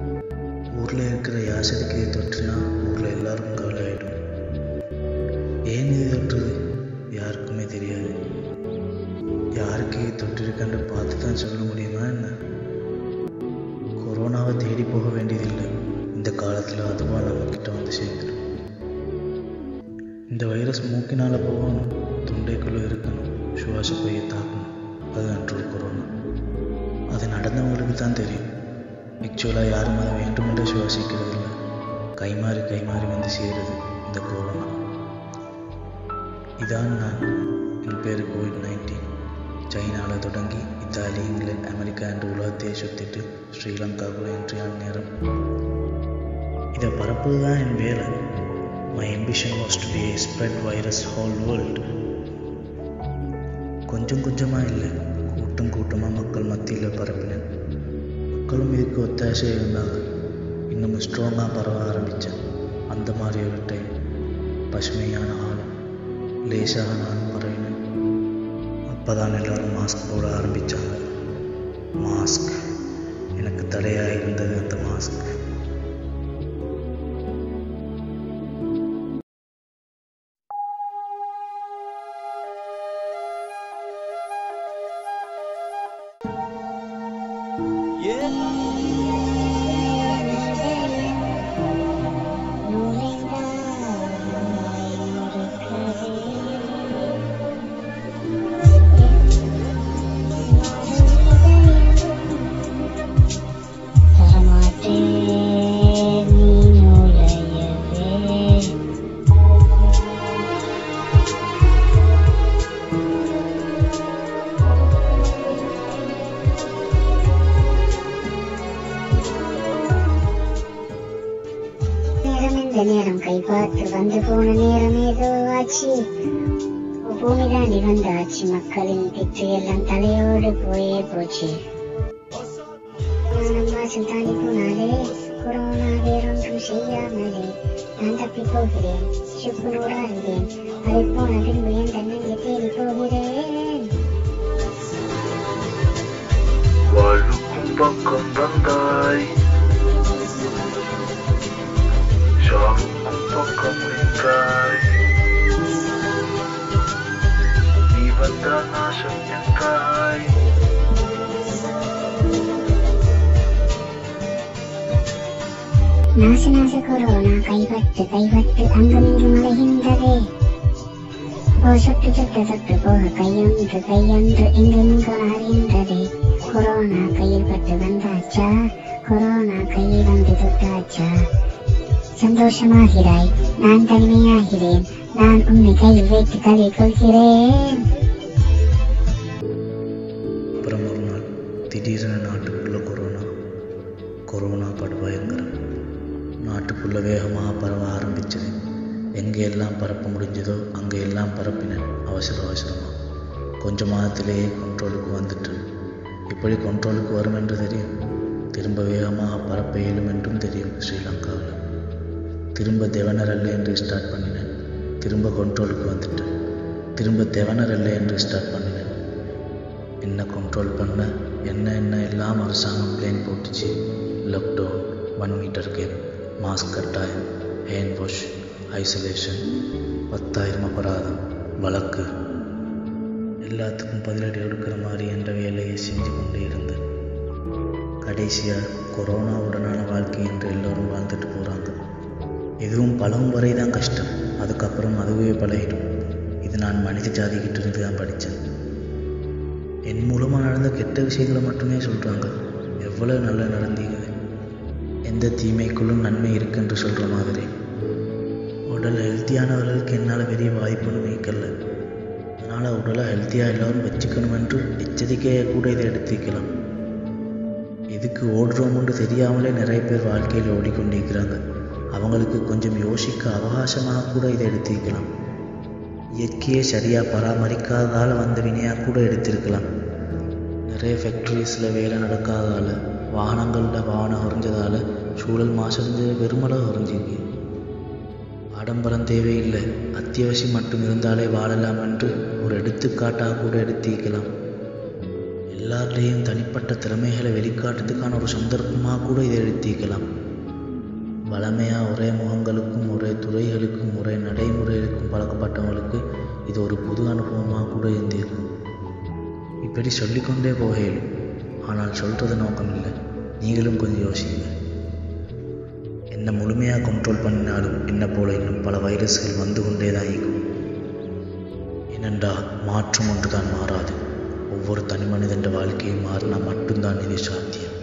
ஊரில் இருக்கிற யாசருக்கு இது தொற்றுனா ஊரில் எல்லாருக்கும் கவலை ஆகிடும் ஏன் இது தொற்றுது யாருக்குமே தெரியாது யாருக்கு இது தொற்றிருக்கன்னு பார்த்து தான் சொல்ல முடியுமா என்ன கொரோனாவை தேடி போக வேண்டியதில்லை இந்த காலத்தில் அதுவாக நம்மக்கிட்ட வந்து சேர்ந்துடும் இந்த வைரஸ் மூக்கினால் போகணும் தொண்டைக்குள்ளே இருக்கணும் சுவாச பையை தாக்கணும் அது கண்ட்ரோல் கொரோனா அது நடந்தவங்களுக்கு தான் தெரியும் ஆக்சுவலாக யாரும் அதை வேண்டுமென்றே சுவாசிக்கிறது இல்லை கைமாறி கைமாறி வந்து சேருது இந்த கொரோனா இதான் நான் என் பேர் கோவிட் நைன்டீன் சைனாவில் தொடங்கி இத்தாலி இங்கிலாந்து அமெரிக்கா என்று உலகத்தையே சுற்றிட்டு ஸ்ரீலங்காவுக்குள்ள என்றான் நேரம் இதை பரப்புவது தான் என் வேலை my ambition was to be spread virus whole world கொஞ்சம் கொஞ்சமாக இல்லை கூட்டம் கூட்டமாக மக்கள் மத்தியில் பரப்பினேன் மக்களும் இதுக்கு ஒத்தாசை இருந்தாங்க இன்னும் ஸ்ட்ராங்காக பரவ ஆரம்பித்தேன் அந்த மாதிரி ஒரு டைம் பசுமையான ஆழம் லேசாக நான் பரவினேன் அப்போ தான் எல்லோரும் மாஸ்க் போட ஆரம்பித்தாங்க மாஸ்க் எனக்கு தடையாக இருந்தது அந்த மாஸ்க் நேரம் இந்த நேரம் கை பார்த்து வந்து போன நேரம் ஏதோ ஆச்சு பூமி தாண்டி வந்தாச்சு மக்களின் பித்து எல்லாம் தலையோடு போயே போச்சு வானம் வாசல் தாண்டி போனாலே கொரோனா வேறொன்றும் செய்யாமலே நான் தப்பி போகிறேன் சுப்பு நூறாகிறேன் அதை போன பின்பு என் தன்னங்கை தேடி போகிறேன் வாழுக்கும் பக்கம் வந்தாய் சாவுக்கும் பக்கம் நின்றாய் நீ வந்தால் நாசம் என்றாய் நாச நாச கொரோனா கைப்பட்டு கைப்பட்டு அங்குமிங்கும் அலைகின்றதே ஓ சொட்டு சொட்டு சொட்டு போக கையொன்று கையொன்று எங்கெங்கும் அறிகின்றதே கொரோனா கையில் பட்டு வந்தாச்சா கொரோனா கையில் வந்து தொட்டாச்சா சந்தோஷமாகிறாய் நான் தனிமையாகிறேன் நான் உன்னை கையில் வைத்து கதை கொள்கிறேன் அப்புறம் ஒரு நாள் திடீரென நாட்டுக்குள்ள கொரோனா கொரோனா படுபயங்கரம் நாட்டுக்குள்ள வேகமாக பரவ ஆரம்பிச்சது எங்கே எல்லாம் பரப்ப முடிஞ்சதோ அங்கே எல்லாம் பரப்பினேன் அவசர அவசரமாக கொஞ்ச மாதத்திலேயே கண்ட்ரோலுக்கு வந்துட்டு இப்படி கண்ட்ரோலுக்கு வரும் என்று தெரியும் திரும்ப வேகமாக பரப்ப இயலும் என்றும் தெரியும் ஸ்ரீலங்காவில் திரும்ப தேவனர் அல்ல என்று ஸ்டார்ட் பண்ணினேன் திரும்ப கண்ட்ரோலுக்கு வந்துட்டேன் திரும்ப தேவனர் அல்ல என்று ஸ்டார்ட் பண்ணினேன் என்ன கண்ட்ரோல் பண்ண என்ன என்ன எல்லாம் அரசாங்கம் பிளேன் போட்டுச்சு lockdown one metre gap mask கட்டாயம் ஹேண்ட் வாஷ் ஐசோலேஷன் பத்தாயிரம் அபராதம் வழக்கு எல்லாத்துக்கும் பதிலடி கொடுக்குற மாதிரி என்ற வேலையை செஞ்சு கொண்டே இருந்தேன் கடைசியாக கொரோனாவுடனான வாழ்க்கை என்று எல்லோரும் வாழ்ந்துட்டு போகிறாங்க எதுவும் பழகும் வரை தான் கஷ்டம் அதுக்கப்புறம் அதுவே பழகிடும் இது நான் மனித ஜாதிக்கிட்ட இருந்து தான் படித்தேன் என் மூலமாக நடந்த கெட்ட விஷயங்களை மட்டுமே சொல்கிறாங்க எவ்வளோ நல்லா நடந்தீங்க எந்த தீமைக்குள்ளும் நன்மை இருக்குன்னு சொல்கிற மாதிரி உடல் ஹெல்த்தியானவர்களுக்கு என்னால் பெரிய வாய்ப்புன்னு வைக்கல அதனால் உடலை ஹெல்த்தியாக எல்லோரும் வச்சுக்கணும் என்று எச்சரிக்கையை கூட இதை எடுத்துக்கலாம் எதுக்கு ஓடுறோம்னு தெரியாமலே நிறைய பேர் வாழ்க்கையில் ஓடிக்கொண்டிருக்கிறாங்க அவங்களுக்கு கொஞ்சம் யோசிக்க அவகாசமாக கூட இதை எடுத்துக்கலாம் இயற்கையை சரியாக பராமரிக்காததால் வந்த வினையாக கூட எடுத்திருக்கலாம் நிறைய ஃபேக்ட்ரிஸில் வேலை நடக்காததால் வாகனங்களில் வாகனம் குறைஞ்சதால் சூழல் மாசடைஞ்ச வெறுமளவு குறைஞ்சிருக்கு ஆடம்பரம் தேவையில்லை அத்தியாவசியம் மட்டும் இருந்தாலே வாழலாம் என்று ஒரு எடுத்துக்காட்டாக கூட எடுத்திக்கலாம் எல்லார்லேயும் தனிப்பட்ட திறமைகளை வெளிக்காட்டுறதுக்கான ஒரு சந்தர்ப்பமாக கூட இதை எடுத்திக்கலாம் வளமையாக ஒரே முகங்களுக்கும் ஒரே துறைகளுக்கும் ஒரே நடைமுறைகளுக்கும் பழக்கப்பட்டவங்களுக்கு இது ஒரு புது அனுபவமாக கூட இருந்திருக்கும் இப்படி சொல்லிக்கொண்டே போகலும் ஆனால் சொல்கிறது நோக்கம் இல்லை நீங்களும் கொஞ்சம் யோசிங்க என்னை முழுமையாக கண்ட்ரோல் பண்ணினாலும் என்ன போல இன்னும் பல வைரஸ்கள் வந்து கொண்டே தான் இருக்கும் ஏனென்றால் மாற்றம் ஒன்று தான் மாறாது ஒவ்வொரு தனி மனிதன் வாழ்க்கையும் மாறினா மட்டும்தான் இது சாத்தியம்